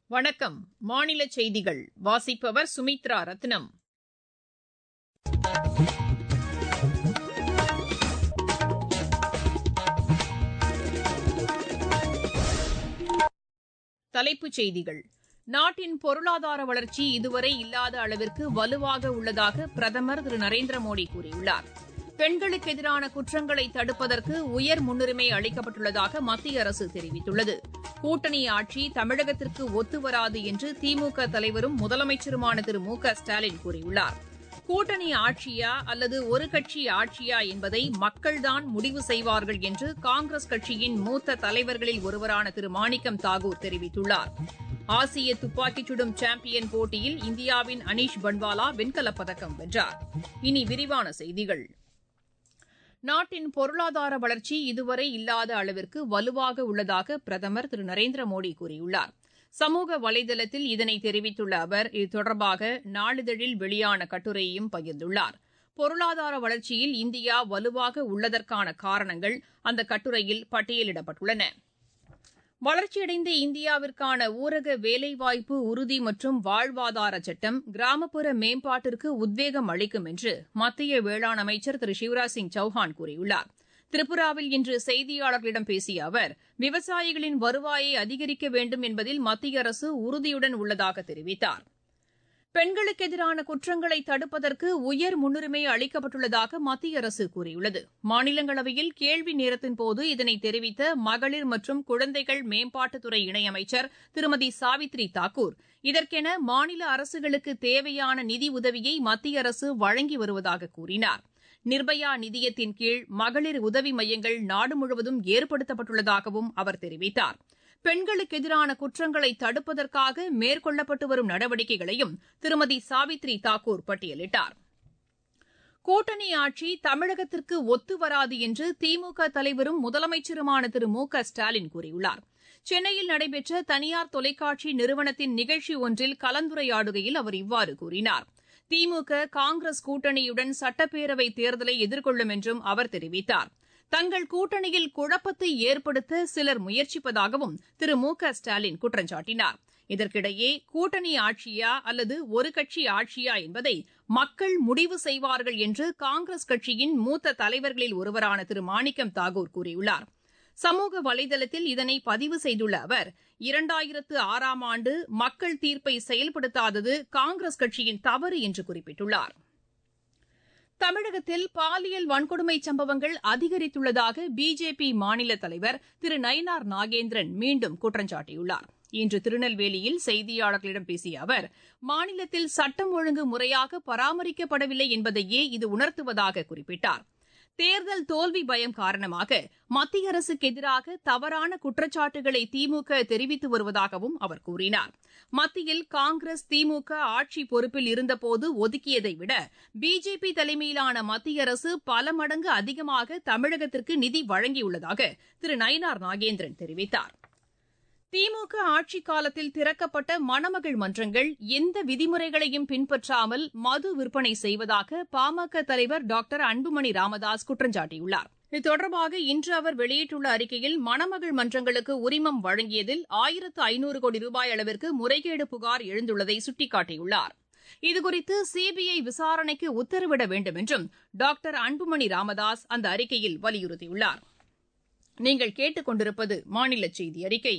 வணக்கம் மாநில செய்திகள் வாசிப்பவர் சுமித்ரா ரத்னம் தலைப்புச் செய்திகள் நாட்டின் பொருளாதார வளர்ச்சி இதுவரை இல்லாத அளவிற்கு வலுவாக உள்ளதாக பிரதமர் திரு நரேந்திர மோடி கூறியுள்ளார் பெண்களுக்கு எதிரான குற்றங்களை தடுப்பதற்கு உயர் முன்னுரிமை அளிக்கப்பட்டுள்ளதாக மத்திய அரசு தெரிவித்துள்ளது கூட்டணி ஆட்சி தமிழகத்திற்கு ஒத்துவராது என்று திமுக தலைவரும் முதலமைச்சருமான திரு மு க ஸ்டாலின் கூறியுள்ளார் கூட்டணி ஆட்சியா அல்லது ஒரு கட்சி ஆட்சியா என்பதை மக்கள்தான் முடிவு செய்வார்கள் என்று காங்கிரஸ் கட்சியின் மூத்த தலைவர்களில் ஒருவரான திரு மாணிக்கம் தாகூர் தெரிவித்துள்ளார் ஆசிய துப்பாக்கிச் சுடும் சாம்பியன் போட்டியில் இந்தியாவின் அனீஷ் பன்வாலா வெண்கலப் பதக்கம் வென்றார் இனி விரிவான செய்திகள் நாட்டின் பொருளாதார வளர்ச்சி இதுவரை இல்லாத அளவிற்கு வலுவாக உள்ளதாக பிரதமர் திரு நரேந்திர மோடி கூறியுள்ளார் சமூக வலைதளத்தில் இதனை தெரிவித்துள்ள அவர் இது தொடர்பாக நாளிதழில் வெளியான கட்டுரையையும் பகிர்ந்துள்ளார் பொருளாதார வளர்ச்சியில் இந்தியா வலுவாக உள்ளதற்கான காரணங்கள் அந்த கட்டுரையில் பட்டியலிடப்பட்டுள்ளன வளர்ச்சியடைந்த இந்தியாவிற்கான ஊரக வேலைவாய்ப்பு உறுதி மற்றும் வாழ்வாதார சட்டம் கிராமப்புற மேம்பாட்டிற்கு உத்வேகம் அளிக்கும் என்று மத்திய வேளாண் அமைச்சர் திரு சிவராஜ் சிங் சௌஹான் கூறியுள்ளார் திரிபுராவில் இன்று செய்தியாளர்களிடம் பேசிய அவர் விவசாயிகளின் வருவாயை அதிகரிக்க வேண்டும் என்பதில் மத்திய அரசு உறுதியுடன் உள்ளதாக தெரிவித்தார் பெண்களுக்கு எதிரான குற்றங்களை தடுப்பதற்கு உயர் முன்னுரிமை அளிக்கப்பட்டுள்ளதாக மத்திய அரசு கூறியுள்ளது மாநிலங்களவையில் கேள்வி நேரத்தின்போது இதனை தெரிவித்த மகளிர் மற்றும் குழந்தைகள் மேம்பாட்டுத்துறை இணையமைச்சர் திருமதி சாவித்ரி தாக்கூர் இதற்கென மாநில அரசுகளுக்கு தேவையான நிதி உதவியை மத்திய அரசு வழங்கி வருவதாக கூறினார் நிர்பயா நிதியத்தின் கீழ் மகளிர் உதவி மையங்கள் நாடு முழுவதும் ஏற்படுத்தப்பட்டுள்ளதாகவும் அவர் தெரிவித்தார் பெண்களுக்கு எதிரான குற்றங்களை தடுப்பதற்காக மேற்கொள்ளப்பட்டு வரும் நடவடிக்கைகளையும் திருமதி சாவித்ரி தாக்கூர் பட்டியலிட்டார் கூட்டணி ஆட்சி தமிழகத்திற்கு ஒத்துவராது என்று திமுக தலைவரும் முதலமைச்சருமான திரு மு க ஸ்டாலின் கூறியுள்ளார் சென்னையில் நடைபெற்ற தனியார் தொலைக்காட்சி நிறுவனத்தின் நிகழ்ச்சி ஒன்றில் கலந்துரையாடுகையில் அவர் இவ்வாறு கூறினார் திமுக காங்கிரஸ் கூட்டணியுடன் சட்டப்பேரவை தேர்தலை எதிர்கொள்ளும் என்றும் அவர் தெரிவித்தார் தங்கள் கூட்டணியில் குழப்பத்தை ஏற்படுத்த சிலர் முயற்சிப்பதாகவும் திரு மு க ஸ்டாலின் குற்றம் சாட்டினார் இதற்கிடையே கூட்டணி ஆட்சியா அல்லது ஒரு கட்சி ஆட்சியா என்பதை மக்கள் முடிவு செய்வார்கள் என்று காங்கிரஸ் கட்சியின் மூத்த தலைவர்களில் ஒருவரான திரு மாணிக்கம் தாகூர் கூறியுள்ளார் சமூக வலைதளத்தில் இதனை பதிவு செய்துள்ள அவர் இரண்டாயிரத்து ஆறாம் ஆண்டு மக்கள் தீர்ப்பை செயல்படுத்தாதது காங்கிரஸ் கட்சியின் தவறு என்று குறிப்பிட்டுள்ளார் தமிழகத்தில் பாலியல் வன்கொடுமை சம்பவங்கள் அதிகரித்துள்ளதாக பிஜேபி மாநில தலைவர் திரு நயினார் நாகேந்திரன் மீண்டும் குற்றம் சாட்டியுள்ளார் இன்று திருநெல்வேலியில் செய்தியாளர்களிடம் பேசிய அவர் மாநிலத்தில் சட்டம் ஒழுங்கு முறையாக பராமரிக்கப்படவில்லை என்பதையே இது உணர்த்துவதாக குறிப்பிட்டார் தேர்தல் தோல்வி பயம் காரணமாக மத்திய அரசுக்கு எதிராக தவறான குற்றச்சாட்டுகளை திமுக தெரிவித்து வருவதாகவும் அவர் கூறினார் மத்தியில் காங்கிரஸ் திமுக ஆட்சி பொறுப்பில் இருந்தபோது ஒதுக்கியதை விட பிஜேபி தலைமையிலான மத்திய அரசு பல மடங்கு அதிகமாக தமிழகத்திற்கு நிதி வழங்கியுள்ளதாக திரு நயினார் நாகேந்திரன் தெரிவித்தார் திமுக ஆட்சிக் காலத்தில் திறக்கப்பட்ட மணமகள் மன்றங்கள் எந்த விதிமுறைகளையும் பின்பற்றாமல் மது விற்பனை செய்வதாக பாமக தலைவர் டாக்டர் அன்புமணி ராமதாஸ் குற்றம் சாட்டியுள்ளார் இது தொடர்பாக இன்று அவர் வெளியிட்டுள்ள அறிக்கையில் மணமகள் மன்றங்களுக்கு உரிமம் வழங்கியதில் ஆயிரத்து ஐநூறு கோடி ரூபாய் அளவிற்கு முறைகேடு புகார் எழுந்துள்ளதை சுட்டிக்காட்டியுள்ளார் இதுகுறித்து சிபிஐ விசாரணைக்கு உத்தரவிட வேண்டும் என்றும் டாக்டர் அன்புமணி ராமதாஸ் அந்த அறிக்கையில் வலியுறுத்தியுள்ளார் நீங்கள் கேட்டுக் கொண்டிருப்பது மாநில செய்தி அறிக்கை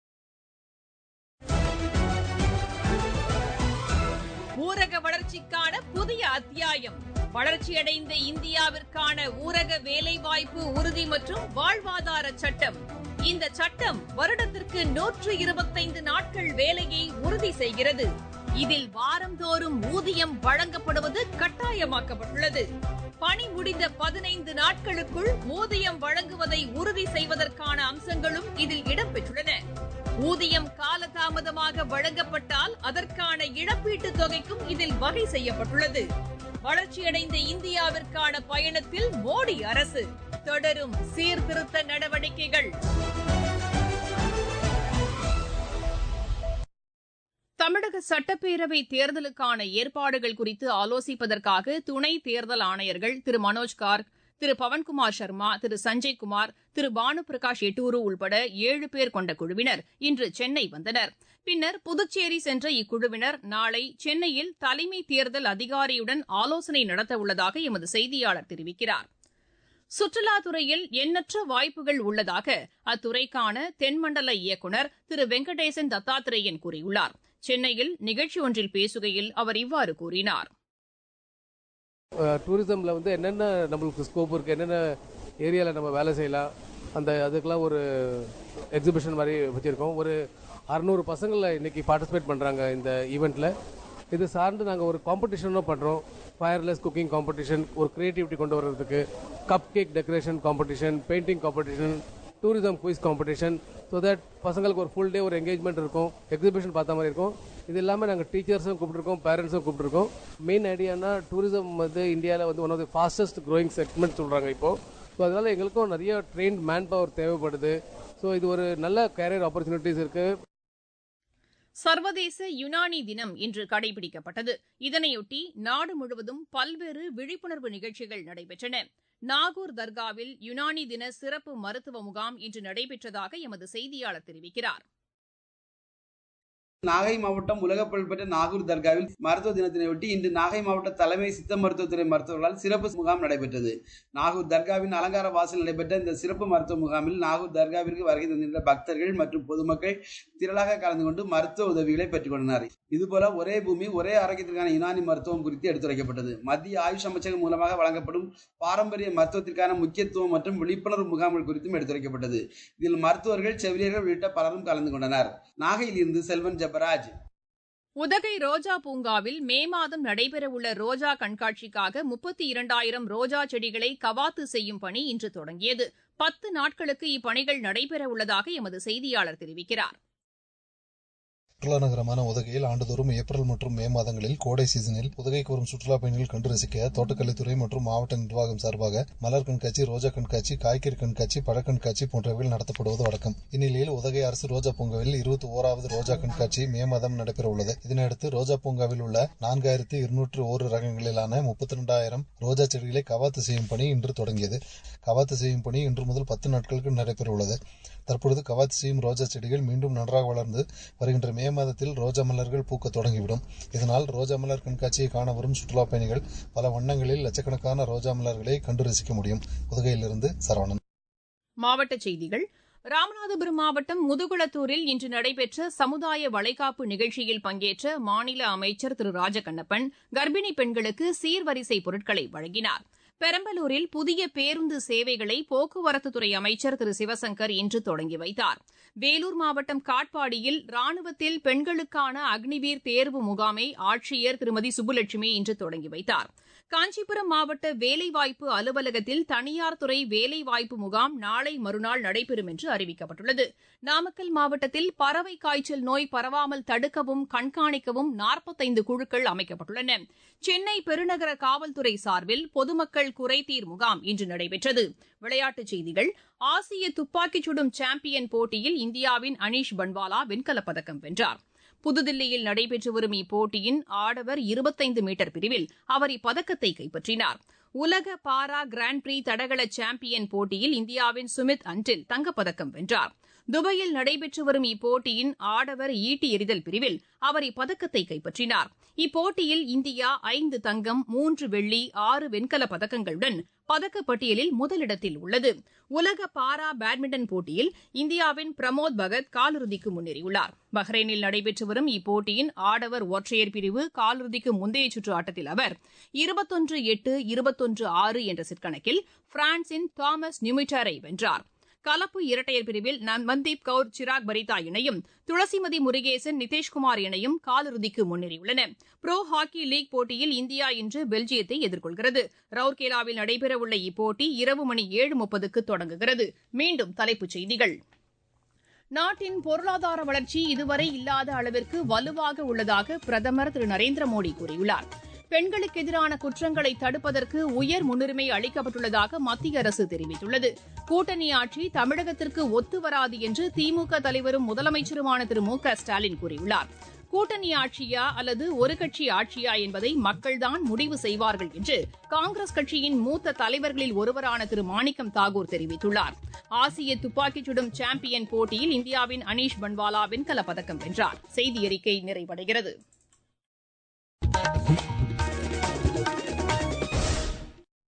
ஊரக வளர்ச்சிக்கான புதிய அத்தியாயம் வளர்ச்சியடைந்த இந்தியாவிற்கான ஊரக வேலைவாய்ப்பு உறுதி மற்றும் வாழ்வாதார சட்டம் இந்த சட்டம் வருடத்திற்கு நூற்று இருபத்தைந்து நாட்கள் வேலையை உறுதி செய்கிறது இதில் வாரந்தோறும் ஊதியம் வழங்கப்படுவது கட்டாயமாக்கப்பட்டுள்ளது பணி முடிந்த பதினைந்து நாட்களுக்குள் ஊதியம் வழங்குவதை உறுதி செய்வதற்கான அம்சங்களும் இதில் இடம்பெற்றுள்ளன ஊதியம் காலதாமதமாக வழங்கப்பட்டால் அதற்கான இழப்பீட்டுத் தொகைக்கும் இதில் வகை செய்யப்பட்டுள்ளது வளர்ச்சியடைந்த இந்தியாவிற்கான பயணத்தில் மோடி அரசு தொடரும் சீர்திருத்த நடவடிக்கைகள் தமிழக சட்டப்பேரவை தேர்தலுக்கான ஏற்பாடுகள் குறித்து ஆலோசிப்பதற்காக துணை தேர்தல் ஆணையர்கள் திரு மனோஜ் கார்க் திரு பவன்குமார் சர்மா திரு சஞ்சய் குமார் திரு பானு பிரகாஷ் எட்டூரு உள்பட ஏழு பேர் கொண்ட குழுவினர் இன்று சென்னை வந்தனர் பின்னர் புதுச்சேரி சென்ற இக்குழுவினர் நாளை சென்னையில் தலைமை தேர்தல் அதிகாரியுடன் ஆலோசனை நடத்தவுள்ளதாக எமது செய்தியாளர் தெரிவிக்கிறார் சுற்றுலாத்துறையில் எண்ணற்ற வாய்ப்புகள் உள்ளதாக அத்துறைக்கான தென்மண்டல இயக்குநர் திரு வெங்கடேசன் தத்தாத்திரேயன் கூறியுள்ளார் சென்னையில் நிகழ்ச்சி ஒன்றில் பேசுகையில் அவர் இவ்வாறு கூறினார் டூரிசமில் வந்து என்னென்ன நம்மளுக்கு ஸ்கோப் இருக்குது என்னென்ன ஏரியாவில் நம்ம வேலை செய்யலாம் அந்த அதுக்கெல்லாம் ஒரு எக்ஸிபிஷன் மாதிரி வச்சுருக்கோம் ஒரு அறநூறு பசங்களை இன்னைக்கு பார்ட்டிசிபேட் பண்ணுறாங்க இந்த ஈவெண்ட்டில் இது சார்ந்து நாங்கள் ஒரு காம்படிஷனும் பண்ணுறோம் ஃபயர்லெஸ் குக்கிங் காம்படிஷன் ஒரு க்ரியேட்டிவிட்டி கொண்டு வர்றதுக்கு cup cake decoration competition painting competition tourism quiz competition so that பசங்களுக்கு ஒரு ஃபுல் டே ஒரு என்கேஜ்மெண்ட் இருக்கும் எக்ஸிபிஷன் பார்த்த மாதிரி இருக்கும் இது இல்லாமல் நாங்கள் டீச்சர்ஸும் கூப்பிட்டுருக்கோம் பேரண்ட்ஸும் கூப்பிட்டுருக்கோம் மெயின் ஐடியானா டூரிசம் வந்து இந்தியாவில் வந்து one of the fastest growing segment சொல்கிறாங்க இப்போது ஸோ அதனால் எங்களுக்கும் நிறைய ட்ரெயின்ட் மேன் பவர் தேவைப்படுது ஸோ இது ஒரு நல்ல கேரியர் ஆப்பர்ச்சுனிட்டிஸ் இருக்குது சர்வதேச யுனானி தினம் இன்று கடைபிடிக்கப்பட்டது இதனையொட்டி நாடு முழுவதும் பல்வேறு விழிப்புணர்வு நிகழ்ச்சிகள் நடைபெற்றன நாகூர் தர்காவில் யுனானி தின சிறப்பு மருத்துவ முகாம் இன்று நடைபெற்றதாக எமது செய்தியாளர் தெரிவிக்கிறார் நாகை மாவட்டம் உலக புகழ்பெற்ற நாகூர் தர்காவில் மருத்துவ தினத்தினையொட்டி இன்று நாகை மாவட்ட தலைமை சித்த மருத்துவத்துறை மருத்துவர்களால் சிறப்பு முகாம் நடைபெற்றது நாகூர் தர்காவின் அலங்கார வாசல் நடைபெற்ற இந்த சிறப்பு மருத்துவ முகாமில் நாகூர் தர்காவிற்கு வருகை தந்திருந்த பக்தர்கள் மற்றும் பொதுமக்கள் திரளாக கலந்து கொண்டு மருத்துவ உதவிகளை பெற்றுக் கொண்டனர் இதுபோல ஒரே பூமி ஒரே ஆரோக்கியத்திற்கான யுனானி மருத்துவம் குறித்து எடுத்துரைக்கப்பட்டது மத்திய ஆயுஷ் அமைச்சகம் மூலமாக வழங்கப்படும் பாரம்பரிய மருத்துவத்திற்கான முக்கியத்துவம் மற்றும் விழிப்புணர்வு முகாம்கள் குறித்தும் எடுத்துரைக்கப்பட்டது இதில் மருத்துவர்கள் செவிலியர்கள் உள்ளிட்ட பலரும் கலந்து கொண்டனர் நாகையில் இருந்து செல்வன் ஜபராஜ் உதகை ரோஜா பூங்காவில் மே மாதம் நடைபெறவுள்ள ரோஜா கண்காட்சிக்காக முப்பத்தி இரண்டாயிரம் ரோஜா செடிகளை கவாத்து செய்யும் பணி இன்று தொடங்கியது பத்து நாட்களுக்கு இப்பணிகள் நடைபெறவுள்ளதாக எமது செய்தியாளர் தெரிவிக்கிறார் சுற்றுலா நகரமான உதகையில் ஆண்டுதோறும் ஏப்ரல் மற்றும் மே மாதங்களில் கோடை சீசனில் உதகைக்கு வரும் சுற்றுலா பயணிகள் கண்டு ரசிக்க தோட்டக்கலைத்துறை மற்றும் மாவட்ட நிர்வாகம் சார்பாக மலர் கண்காட்சி ரோஜா கண்காட்சி காய்கறி கண்காட்சி பழக்கண்காட்சி போன்றவைகள் நடத்தப்படுவது வழக்கம் இந்நிலையில் உதகை அரசு ரோஜா பூங்காவில் இருபத்தி ஓராவது ரோஜா கண்காட்சி மே மாதம் நடைபெற உள்ளது இதனையடுத்து ரோஜா பூங்காவில் உள்ள நான்காயிரத்தி இருநூற்று ஒரு ரகங்களிலான முப்பத்தி ரெண்டாயிரம் ரோஜா செடிகளை கவாத்து செய்யும் பணி இன்று தொடங்கியது கவாத்து செய்யும் பணி இன்று முதல் பத்து நாட்களுக்கு நடைபெற உள்ளது தற்பொழுது கவாத்து செய்யும் ரோஜா செடிகள் மீண்டும் நன்றாக வளர்ந்து வருகின்ற மே மாதத்தில் ரோஜா மலர்கள் பூக்க தொடங்கிவிடும் இதனால் ரோஜா மலர் கண்காட்சியை காண வரும் சுற்றுலா பயணிகள் பல வண்ணங்களில் லட்சக்கணக்கான ரோஜா மலர்களை கண்டு ரசிக்க முடியும் உதகையிலிருந்து சரவணன் மாவட்டச் செய்திகள் ராமநாதபுரம் மாவட்டம் முதுகுளத்தூரில் இன்று நடைபெற்ற சமுதாய வளைகாப்பு நிகழ்ச்சியில் பங்கேற்ற மாநில அமைச்சர் திரு ராஜகண்ணப்பன் கர்ப்பிணி பெண்களுக்கு சீர்வரிசை பொருட்களை வழங்கினார் பெரம்பலூரில் புதிய பேருந்து சேவைகளை போக்குவரத்துத்துறை அமைச்சர் திரு சிவசங்கர் இன்று தொடங்கி வைத்தார் வேலூர் மாவட்டம் காட்பாடியில் ராணுவத்தில் பெண்களுக்கான அக்னிவீர் தேர்வு முகாமை ஆட்சியர் திருமதி சுப்புலட்சுமி இன்று தொடங்கி வைத்தார் காஞ்சிபுரம் மாவட்ட வேலைவாய்ப்பு அலுவலகத்தில் தனியார் துறை வேலைவாய்ப்பு முகாம் நாளை மறுநாள் நடைபெறும் என்று அறிவிக்கப்பட்டுள்ளது நாமக்கல் மாவட்டத்தில் பறவை காய்ச்சல் நோய் பரவாமல் தடுக்கவும் கண்காணிக்கவும் நாற்பத்தைந்து குழுக்கள் அமைக்கப்பட்டுள்ளன சென்னை பெருநகர காவல்துறை சார்பில் பொதுமக்கள் குறைதீர் முகாம் இன்று நடைபெற்றது விளையாட்டுச் செய்திகள் ஆசிய துப்பாக்கிச் சுடும் சாம்பியன் போட்டியில் இந்தியாவின் அனீஷ் பன்வாலா வெண்கலப் பதக்கம் வென்றார் புதுதில்லியில் நடைபெற்று வரும் இப்போட்டியின் ஆடவர் இருபத்தைந்து மீட்டர் பிரிவில் அவர் இப்பதக்கத்தை கைப்பற்றினார் உலக பாரா கிராண்ட் பிரீ தடகள சாம்பியன் போட்டியில் இந்தியாவின் சுமித் அன்டில் தங்கப்பதக்கம் வென்றார் துபாயில் நடைபெற்று வரும் இப்போட்டியின் ஆடவர் ஈட்டி எறிதல் பிரிவில் அவர் இப்பதக்கத்தை கைப்பற்றினார் இப்போட்டியில் இந்தியா ஐந்து தங்கம் மூன்று வெள்ளி ஆறு வெண்கலப் பதக்கங்களுடன் பதக்கப்பட்டியலில் முதலிடத்தில் உள்ளது உலக பாரா பேட்மிண்டன் போட்டியில் இந்தியாவின் பிரமோத் பகத் காலிறுதிக்கு முன்னேறியுள்ளார் பஹ்ரைனில் நடைபெற்று வரும் இப்போட்டியின் ஆடவர் ஒற்றையர் பிரிவு காலிறுதிக்கு முந்தைய சுற்று ஆட்டத்தில் அவர் இருபத்தொன்று எட்டு இருபத்தொன்று ஆறு என்ற செட் கணக்கில் பிரான்சின் தாமஸ் நியூமிட்டரை வென்றார் கலப்பு இரட்டையர் பிரிவில் மன்தீப் கவுர் சிராக் பரிதா இணையும் துளசிமதி முருகேசன் நிதிஷ்குமார் இணையும் காலிறுதிக்கு முன்னேறியுள்ளன புரோ ஹாக்கி லீக் போட்டியில் இந்தியா இன்று பெல்ஜியத்தை எதிர்கொள்கிறது ரவுர்கேலாவில் நடைபெறவுள்ள இப்போட்டி இரவு மணி ஏழு முப்பதுக்கு தொடங்குகிறது மீண்டும் தலைப்புச் செய்திகள் நாட்டின் பொருளாதார வளர்ச்சி இதுவரை இல்லாத அளவிற்கு வலுவாக உள்ளதாக பிரதமர் திரு நரேந்திர மோடி கூறியுள்ளார் பெண்களுக்கு எதிரான குற்றங்களை தடுப்பதற்கு உயர் முன்னுரிமை அளிக்கப்பட்டுள்ளதாக மத்திய அரசு தெரிவித்துள்ளது கூட்டணி ஆட்சி தமிழகத்திற்கு ஒத்து வராது என்று திமுக தலைவரும் முதலமைச்சருமான திரு மு க ஸ்டாலின் கூறியுள்ளார் கூட்டணி ஆட்சியா அல்லது ஒரு கட்சி ஆட்சியா என்பதை மக்கள்தான் முடிவு செய்வார்கள் என்று காங்கிரஸ் கட்சியின் மூத்த தலைவர்களில் ஒருவரான திரு மாணிக்கம் தாகூர் தெரிவித்துள்ளார் ஆசிய துப்பாக்கிச் சுடும் சாம்பியன் போட்டியில் இந்தியாவின் அனீஷ் பன்வாலா வெண்கலப் பதக்கம் வென்றார் செய்தி அறிக்கை நிறைவடைகிறது